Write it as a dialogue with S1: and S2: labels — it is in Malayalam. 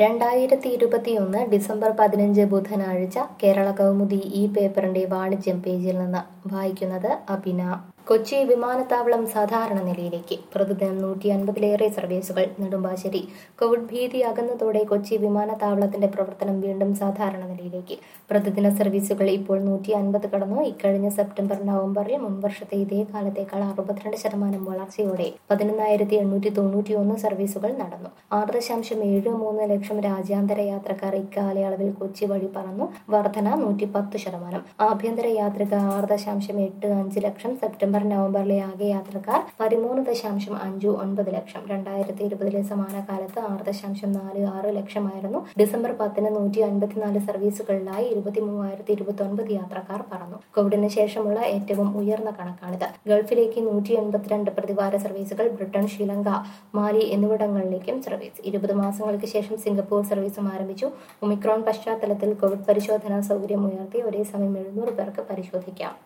S1: രണ്ടായിരത്തി ഇരുപത്തിയൊന്ന് ഡിസംബർ പതിനഞ്ച് ബുധനാഴ്ച കേരള കൗമുദി ഈ പേപ്പറിന്റെ വാണിജ്യം പേജിൽ നിന്ന് വായിക്കുന്നത് അബിന കൊച്ചി വിമാനത്താവളം സാധാരണ നിലയിലേക്ക് പ്രതിദിനം നൂറ്റി അൻപതിലേറെ സർവീസുകൾ നെടുമ്പാശ്ശേരി കോവിഡ് ഭീതി അകന്നതോടെ കൊച്ചി വിമാനത്താവളത്തിന്റെ പ്രവർത്തനം വീണ്ടും സാധാരണ നിലയിലേക്ക് പ്രതിദിന സർവീസുകൾ ഇപ്പോൾ നൂറ്റി അൻപത് കടന്നു ഇക്കഴിഞ്ഞ സെപ്റ്റംബർ നവംബറിൽ മുൻവർഷത്തെ ഇതേ കാലത്തേക്കാൾ അറുപത്തിരണ്ട് ശതമാനം വളർച്ചയോടെ പതിനൊന്നായിരത്തി എണ്ണൂറ്റി തൊണ്ണൂറ്റി ഒന്ന് സർവീസുകൾ നടന്നു ആറ് ദശാംശം ഏഴ് മൂന്ന് ലക്ഷം രാജ്യാന്തര യാത്രക്കാർ ഇക്കാലയളവിൽ കൊച്ചി വഴി പറന്നു വർധന നൂറ്റി പത്ത് ശതമാനം ആഭ്യന്തര യാത്രികർ ആറ് ദശാംശം എട്ട് അഞ്ച് ലക്ഷം സെപ്റ്റംബർ നവംബറിലെ ആകെ യാത്രക്കാർ പതിമൂന്ന് ദശാംശം അഞ്ചു ഒൻപത് ലക്ഷം രണ്ടായിരത്തി ഇരുപതിലെ സമാന കാലത്ത് ആറ് ദശാംശം നാല് ആറ് ലക്ഷമായിരുന്നു ഡിസംബർ പത്തിന് നൂറ്റി അൻപത്തിനാല് സർവീസുകളിലായി ഇരുപത്തി മൂവായിരത്തി ഇരുപത്തി ഒൻപത് യാത്രക്കാർ പറന്നു കോവിഡിന് ശേഷമുള്ള ഏറ്റവും ഉയർന്ന കണക്കാണിത് ഗൾഫിലേക്ക് നൂറ്റി എൺപത്തിരണ്ട് പ്രതിവാര സർവീസുകൾ ബ്രിട്ടൻ ശ്രീലങ്ക മാലി എന്നിവിടങ്ങളിലേക്കും സർവീസ് ഇരുപത് മാസങ്ങൾക്ക് ശേഷം സിംഗപ്പൂർ സർവീസും ആരംഭിച്ചു ഒമിക്രോൺ പശ്ചാത്തലത്തിൽ കോവിഡ് പരിശോധനാ സൗകര്യം ഉയർത്തി ഒരേ സമയം എഴുന്നൂറ് പേർക്ക് പരിശോധിക്കാം